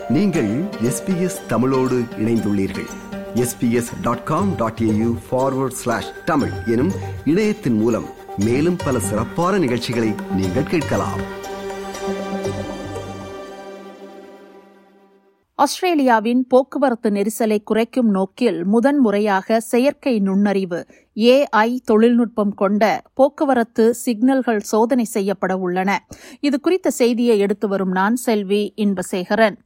நீங்கள் எஸ்பிஎஸ் தமிழோடு இணைந்துள்ளீர்கள் SBS dot com dot AU forward slash Tamil எனும் இணையத்தின் மூலம் மேலும் பல சிறப்பான நிகழ்ச்சிகளை நீங்கள் கேட்கலாம் ஆஸ்திரேலியாவின் போக்குவரத்து நெரிசலை குறைக்கும் நோக்கில் முதன்முறையாக செயற்கை நுண்ணறிவு ஏஐ தொழில்நுட்பம் கொண்ட போக்குவரத்து சிக்னல்கள் சோதனை செய்யப்பட உள்ளன இது குறித்த செய்தியை எடுத்து வரும் நான் செல்வி இன்பசேகரன்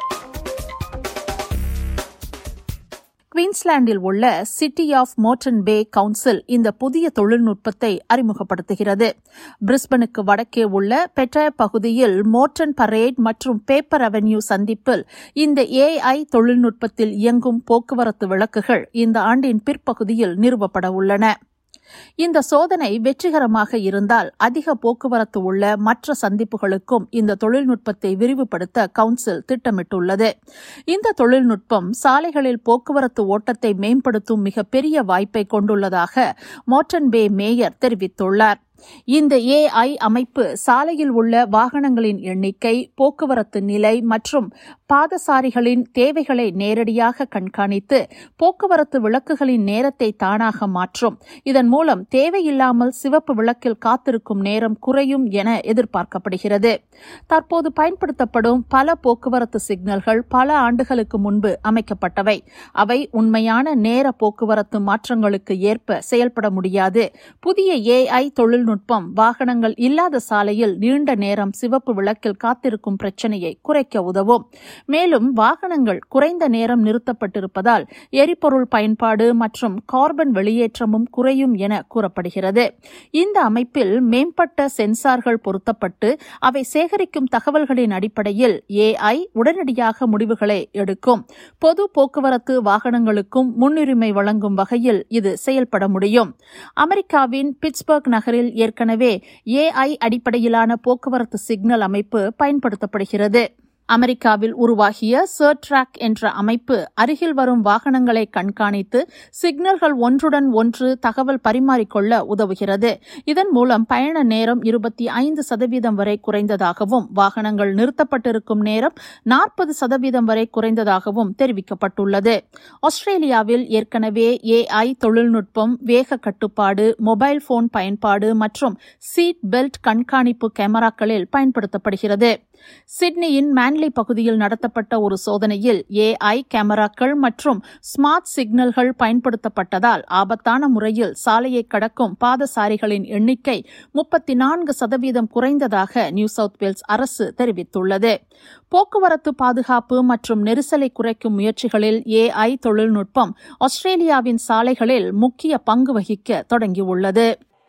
குவீன்ஸ்லாண்டில் உள்ள city of Moreton Bay council இந்த புதிய தொழில்நுட்பத்தை அறிமுகப்படுத்துகிறது பிரிஸ்பனுக்கு வடக்கே உள்ள பெட்ட பகுதியில் மோர்டன் பரேட் மற்றும் பேப்பர் அவென்யூ சந்திப்பில் இந்த ஏஐ தொழில்நுட்பத்தில் இயங்கும் போக்குவரத்து விளக்குகள் இந்த ஆண்டின் பிற்பகுதியில் நிறுவப்பட உள்ளன இந்த சோதனை வெற்றிகரமாக இருந்தால் அதிக போக்குவரத்து உள்ள மற்ற சந்திப்புகளுக்கும் இந்த தொழில்நுட்பத்தை விரிவுபடுத்த கவுன்சில் திட்டமிட்டுள்ளது இந்த தொழில்நுட்பம் சாலைகளில் போக்குவரத்து ஓட்டத்தை மேம்படுத்தும் மிகப்பெரிய வாய்ப்பை கொண்டுள்ளதாக மோர்டன் பே மேயர் தெரிவித்துள்ளார் இந்த ஏஐ அமைப்பு சாலையில் உள்ள வாகனங்களின் எண்ணிக்கை போக்குவரத்து நிலை மற்றும் பாதசாரிகளின் தேவைகளை நேரடியாக கண்காணித்து போக்குவரத்து விளக்குகளின் நேரத்தை தானாக மாற்றும் இதன் மூலம் தேவையில்லாமல் சிவப்பு விளக்கில் காத்திருக்கும் நேரம் குறையும் என எதிர்பார்க்கப்படுகிறது தற்போது பயன்படுத்தப்படும் பல போக்குவரத்து சிக்னல்கள் பல ஆண்டுகளுக்கு முன்பு அமைக்கப்பட்டவை அவை உண்மையான நேர போக்குவரத்து மாற்றங்களுக்கு ஏற்ப செயல்பட முடியாது புதிய ஏஐ தொழில்நுட்பம் தொழில்நுட்பம் வாகனங்கள் இல்லாத சாலையில் நீண்ட நேரம் சிவப்பு விளக்கில் காத்திருக்கும் பிரச்சனையை குறைக்க உதவும் மேலும் வாகனங்கள் குறைந்த நேரம் நிறுத்தப்பட்டிருப்பதால் எரிபொருள் பயன்பாடு மற்றும் கார்பன் வெளியேற்றமும் குறையும் என கூறப்படுகிறது இந்த அமைப்பில் மேம்பட்ட சென்சார்கள் பொருத்தப்பட்டு அவை சேகரிக்கும் தகவல்களின் அடிப்படையில் ஏஐ உடனடியாக முடிவுகளை எடுக்கும் பொது போக்குவரத்து வாகனங்களுக்கும் முன்னுரிமை வழங்கும் வகையில் இது செயல்பட முடியும் அமெரிக்காவின் பிட்ஸ்பர்க் நகரில் ஏற்கனவே ஏஐ அடிப்படையிலான போக்குவரத்து சிக்னல் அமைப்பு பயன்படுத்தப்படுகிறது அமெரிக்காவில் உருவாகிய சர்ட்ராக் என்ற அமைப்பு அருகில் வரும் வாகனங்களை கண்காணித்து சிக்னல்கள் ஒன்றுடன் ஒன்று தகவல் பரிமாறிக்கொள்ள உதவுகிறது இதன் மூலம் பயண நேரம் இருபத்தி ஐந்து சதவீதம் வரை குறைந்ததாகவும் வாகனங்கள் நிறுத்தப்பட்டிருக்கும் நேரம் நாற்பது சதவீதம் வரை குறைந்ததாகவும் தெரிவிக்கப்பட்டுள்ளது ஆஸ்திரேலியாவில் ஏற்கனவே ஏஐ தொழில்நுட்பம் வேக கட்டுப்பாடு மொபைல் போன் பயன்பாடு மற்றும் சீட் பெல்ட் கண்காணிப்பு கேமராக்களில் பயன்படுத்தப்படுகிறது சிட்னியின் மேன்லி பகுதியில் நடத்தப்பட்ட ஒரு சோதனையில் ஏஐ கேமராக்கள் மற்றும் ஸ்மார்ட் சிக்னல்கள் பயன்படுத்தப்பட்டதால் ஆபத்தான முறையில் சாலையை கடக்கும் பாதசாரிகளின் எண்ணிக்கை முப்பத்தி நான்கு சதவீதம் குறைந்ததாக நியூ சவுத் வேல்ஸ் அரசு தெரிவித்துள்ளது போக்குவரத்து பாதுகாப்பு மற்றும் நெரிசலை குறைக்கும் முயற்சிகளில் ஏஐ தொழில்நுட்பம் ஆஸ்திரேலியாவின் சாலைகளில் முக்கிய பங்கு வகிக்க தொடங்கியுள்ளது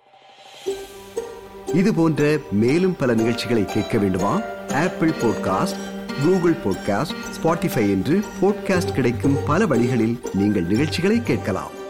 இது போன்ற மேலும் பல நிகழ்ச்சிகளை கேட்க வேண்டுமா Apple podcast Google podcast Spotify என்று பாட்காஸ்ட் கிடைக்கும் பல வழிகளில் நீங்கள் நிகழ்ச்சிகளை கேட்கலாம்